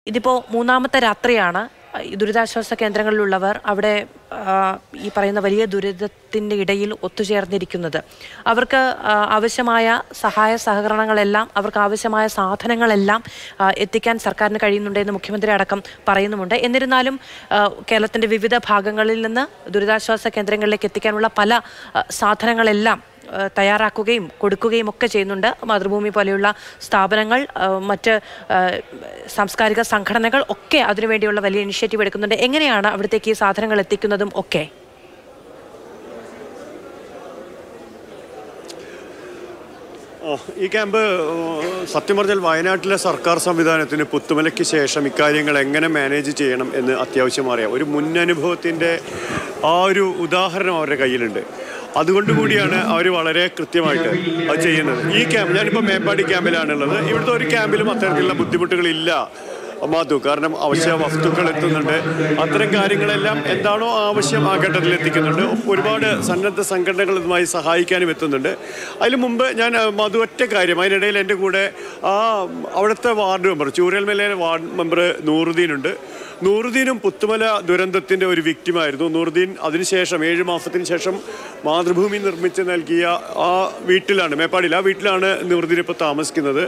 ഇതിപ്പോൾ മൂന്നാമത്തെ രാത്രിയാണ് ഈ ദുരിതാശ്വാസ കേന്ദ്രങ്ങളിലുള്ളവർ അവിടെ ആ, ഈ പറയുന്ന വലിയ ദുരിതത്തിൻ്റെ ഇടയിൽ ഒത്തുചേർന്നിരിക്കുന്നത് അവർക്ക് ആ, ആവശ്യമായ സഹായ സഹകരണങ്ങളെല്ലാം അവർക്ക് ആവശ്യമായ സാധനങ്ങളെല്ലാം ആ, എത്തിക്കാൻ സർക്കാരിന് കഴിയുന്നുണ്ടെന്ന് മുഖ്യമന്ത്രി അടക്കം പറയുന്നുമുണ്ട് എന്നിരുന്നാലും ആ, കേരളത്തിൻ്റെ വിവിധ ഭാഗങ്ങളിൽ നിന്ന് ദുരിതാശ്വാസ കേന്ദ്രങ്ങളിലേക്ക് എത്തിക്കാനുള്ള പല ആ, സാധനങ്ങളെല്ലാം ആ, തയ്യാറാക്കുകയും കൊടുക്കുകയും ഒക്കെ ചെയ്യുന്നുണ്ട് മാതൃഭൂമി പോലെയുള്ള സ്ഥാപനങ്ങൾ ആ, മറ്റ് ആ, സാംസ്കാരിക സംഘടനകൾ ഒക്കെ അതിനുവേണ്ടിയുള്ള വലിയ ഇനിഷ്യേറ്റീവ് എടുക്കുന്നുണ്ട് എങ്ങനെയാണ് അവിടത്തേക്ക് ഈ സാധനങ്ങൾ എത്തിക്കുന്നതും ഒക്കെ ആ, ഈ ക്യാമ്പ് ഓ, സത്യം പറഞ്ഞാൽ വയനാട്ടിലെ സർക്കാർ സംവിധാനത്തിന് പുത്തുമലയ്ക്ക് ശേഷം ഇക്കാര്യങ്ങൾ എങ്ങനെ മാനേജ് ചെയ്യണം എന്ന് അത്യാവശ്യം അറിയാം ഒരു മുൻ അനുഭവത്തിൻ്റെ ആ ഒരു ഉദാഹരണം അവരുടെ കയ്യിലുണ്ട് അതുകൊണ്ട് കൂടിയാണ് അവർ വളരെ കൃത്യമായിട്ട് അത് ചെയ്യുന്നത് ഈ ക്യാമ്പ് ഞാനിപ്പോൾ മേപ്പാടി ക്യാമ്പിലാണുള്ളത് ഇവിടുത്തെ ഒരു ക്യാമ്പിലും അത്തരത്തിലുള്ള ബുദ്ധിമുട്ടുകളില്ല മാധു കാരണം അവശ്യ വസ്തുക്കൾ എത്തുന്നുണ്ട് അത്തരം കാര്യങ്ങളെല്ലാം എന്താണോ ആവശ്യം ആ ഘട്ടത്തിൽ എത്തിക്കുന്നുണ്ട് ഒരുപാട് സന്നദ്ധ സംഘടനകൾ ഇതുമായി സഹായിക്കാനും എത്തുന്നുണ്ട് അതിന് മുമ്പ് ഞാൻ ആ, മധു ഒറ്റ കാര്യം അതിനിടയിൽ എൻ്റെ കൂടെ ആ അവിടുത്തെ വാർഡ് മെമ്പർ ചൂരൽമലയിലെ വാർഡ് മെമ്പർ നൂറുദ്ദീനുണ്ട് നൂറുദ്ദീനും പുത്തുമല ദുരന്തത്തിൻ്റെ ഒരു വിക്റ്റിമായിരുന്നു നൂറുദ്ദീൻ അതിനുശേഷം ഏഴ് മാസത്തിന് ശേഷം മാതൃഭൂമി നിർമ്മിച്ച് നൽകിയ ആ വീട്ടിലാണ് മേപ്പാടിയിൽ ആ വീട്ടിലാണ് നൂറുദ്ദീൻ ഇപ്പോൾ താമസിക്കുന്നത്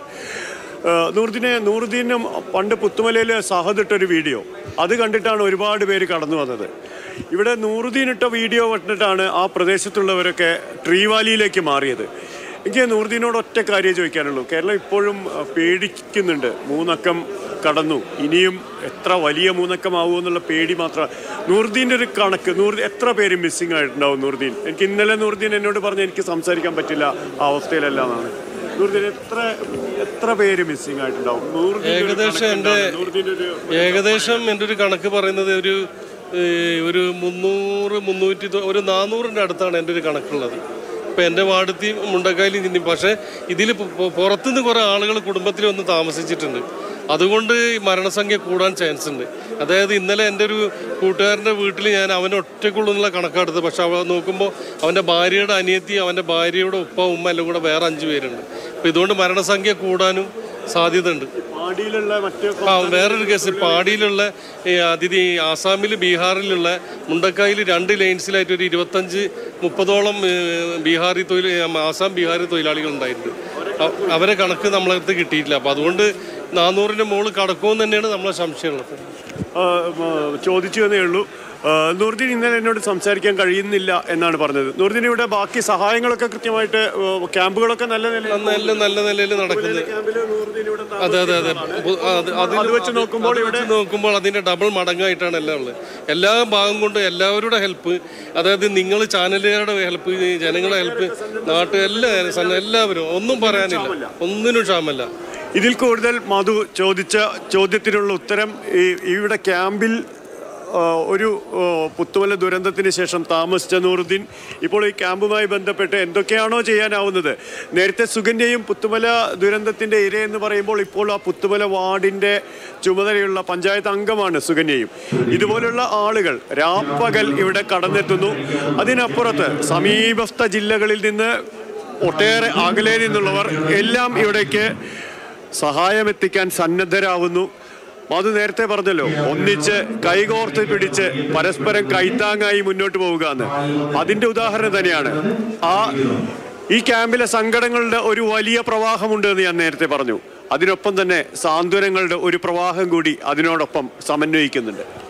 ഏഹ് നൂറുദ്ദീനെ നൂറുദ്ദീനും പണ്ട് പുത്തുമലയിൽ സഹദിട്ടൊരു വീഡിയോ അത് കണ്ടിട്ടാണ് ഒരുപാട് പേര് കടന്നു വന്നത് ഇവിടെ നൂറുദ്ദീൻ ഇട്ട വീഡിയോ കണ്ടിട്ടാണ് ആ പ്രദേശത്തുള്ളവരൊക്കെ ട്രീവാലിയിലേക്ക് മാറിയത് എനിക്ക് നൂറുദ്ദീനോട് ഒറ്റ കാര്യം ചോദിക്കാനുള്ളൂ കേരളം ഇപ്പോഴും അഹ്, പേടിക്കുന്നുണ്ട് മൂന്നക്കം കടന്നു ഇനിയും എത്ര വലിയ മൂന്നക്കമാവുമോ എന്നുള്ള പേടി മാത്രം നൂറുദ്ദീൻ്റെ ഒരു കണക്ക് നൂറ് എത്ര പേര് മിസ്സിംഗ് ആയിട്ടുണ്ടാവും നൂറുദ്ദീൻ എനിക്ക് ഇന്നലെ നൂറുദ്ദീൻ എന്നോട് പറഞ്ഞ് എനിക്ക് സംസാരിക്കാൻ പറ്റില്ല ആ അവസ്ഥയിലല്ല എന്നാണ് നൂറുദ്ദീൻ എത്ര എത്ര പേര് മിസ്സിംഗ് ആയിട്ടുണ്ടാവും നൂറുദ്ദീൻ്റെ ഒരു ഏകദേശം കണക്ക് എൻ്റെ എന്താണ്? നൂറുദ്ദീൻ്റെ ഒരു ഏകദേശം എൻ്റെ ഒരു കണക്ക് പറയുന്നത് ഒരു ഏഹ്, ഒരു മുന്നൂറ് മുന്നൂറ്റി തൊ- ഒരു നാനൂറിൻ്റെ അടുത്താണ് എൻ്റെ ഒരു കണക്കുള്ളത് ഇപ്പം എൻ്റെ വാർഡത്തി മുണ്ടക്കായലും ചിന്തി പക്ഷേ ഇതിൽ പുറത്തുനിന്ന് കുറേ ആളുകൾ കുടുംബത്തിൽ വന്ന് താമസിച്ചിട്ടുണ്ട് അതുകൊണ്ട് ഈ മരണസംഖ്യ കൂടാൻ ചാൻസ് ഉണ്ട് അതായത് ഇന്നലെ എൻ്റെ ഒരു കൂട്ടുകാരൻ്റെ വീട്ടിൽ ഞാൻ അവൻ ഒറ്റയ്ക്കുള്ള കണക്കെടുത്ത് പക്ഷെ അവ നോക്കുമ്പോൾ അവൻ്റെ ഭാര്യയുടെ അനിയത്തി അവൻ്റെ ഭാര്യയുടെ ഉപ്പ ഉമ്മ എല്ലാം കൂടെ വേറെ അഞ്ച് പേരുണ്ട് അപ്പോൾ ഇതുകൊണ്ട് മരണസംഖ്യ കൂടാനും സാധ്യതയുണ്ട് പാടിയിലുള്ള മറ്റേ ആ വേറൊരു കേസ് പാടിയിലുള്ള ഈ അതിഥി ആസാമിൽ ബീഹാറിലുള്ള മുണ്ടക്കായിൽ രണ്ട് ലൈൻസിലായിട്ട് ഒരു ഇരുപത്തഞ്ച് മുപ്പതോളം ഏഹ്, ബീഹാറി തൊഴിൽ ആസാം ബീഹാറി തൊഴിലാളികൾ ഉണ്ടായിട്ടുണ്ട് അ- അവരെ കണക്ക് നമ്മളടുത്ത് കിട്ടിയിട്ടില്ല അപ്പം അതുകൊണ്ട് നാനൂറിൻ്റെ മുകളിൽ കടക്കുമെന്ന് തന്നെയാണ് നമ്മളെ സംശയമുള്ളത് ആ, ആ, ചോദിച്ചു എന്നേ ഉള്ളൂ ആ, നൂറുദ്ദീൻ ഇന്നലെ എന്നോട് സംസാരിക്കാൻ കഴിയുന്നില്ല എന്നാണ് പറഞ്ഞത് നൂറുദ്ദീൻ ഇവിടെ ബാക്കി സഹായങ്ങളൊക്കെ കൃത്യമായിട്ട് ആ, ക്യാമ്പുകളൊക്കെ നല്ല നിലയിൽ നല്ല നല്ല നിലയിൽ നടക്കുന്നത് ക്യാമ്പിൽ നൂറുദ്ദീൻ ഇവിടെ അതെ അതെ അതെ ഉ- അത് അതിൽ അത് വെച്ച് നോക്കുമ്പോൾ അത് വെച്ച് നോക്കുമ്പോൾ അതിന്റെ ഡബിൾ മടങ്ങായിട്ടാണ് എല്ലാം ഉള്ളത് എല്ലാ ഭാഗം കൊണ്ട് എല്ലാവരുടെ ഹെൽപ്പ് അതായത് നിങ്ങൾ ചാനലുകാരുടെ ഹെൽപ്പ് ജനങ്ങളുടെ ഹെൽപ്പ് നാട്ടു എല്ലാ സന്ന- എല്ലാവരും ഒന്നും പറയാനില്ല ഒന്നിനും ക്ഷാമല്ല ഇതിൽ കൂടുതൽ മധു ചോദിച്ച ചോദ്യത്തിനുള്ള ഉത്തരം ഈ ഇവിടെ ക്യാമ്പിൽ ആ, ഒരു ആ, പുത്തുമല ദുരന്തത്തിന് ശേഷം താമസിച്ച നൂറുദ്ദീൻ ഇപ്പോൾ ഈ ക്യാമ്പുമായി ബന്ധപ്പെട്ട് എന്തൊക്കെയാണോ ചെയ്യാനാവുന്നത് നേരത്തെ സുഗന്യയും പുത്തുമല ദുരന്തത്തിൻ്റെ ഇരയെന്ന് പറയുമ്പോൾ ഇപ്പോൾ ആ പുത്തുമല വാർഡിൻ്റെ ചുമതലയുള്ള പഞ്ചായത്ത് അംഗമാണ് സുകന്യയും ഇതുപോലുള്ള ആളുകൾ രാപ്പകൽ ഇവിടെ കടന്നെത്തുന്നു അതിനപ്പുറത്ത് സമീപസ്ഥ ജില്ലകളിൽ നിന്ന് ഒട്ടേറെ അകലെ നിന്നുള്ളവർ എല്ലാം ഇവിടേക്ക് സഹായമെത്തിക്കാൻ സന്നദ്ധരാവുന്നു അത് നേരത്തെ പറഞ്ഞല്ലോ ഒന്നിച്ച് കൈകോർത്ത് പിടിച്ച് പരസ്പരം കൈത്താങ്ങായി മുന്നോട്ട് പോവുക എന്ന് അതിന്റെ ഉദാഹരണം തന്നെയാണ് ആ ഈ ക്യാമ്പിലെ സങ്കടങ്ങളുടെ ഒരു വലിയ പ്രവാഹമുണ്ട് എന്ന് ഞാൻ നേരത്തെ പറഞ്ഞു അതിനൊപ്പം തന്നെ സാന്ത്വനങ്ങളുടെ ഒരു പ്രവാഹം കൂടി അതിനോടൊപ്പം സമന്വയിക്കുന്നുണ്ട്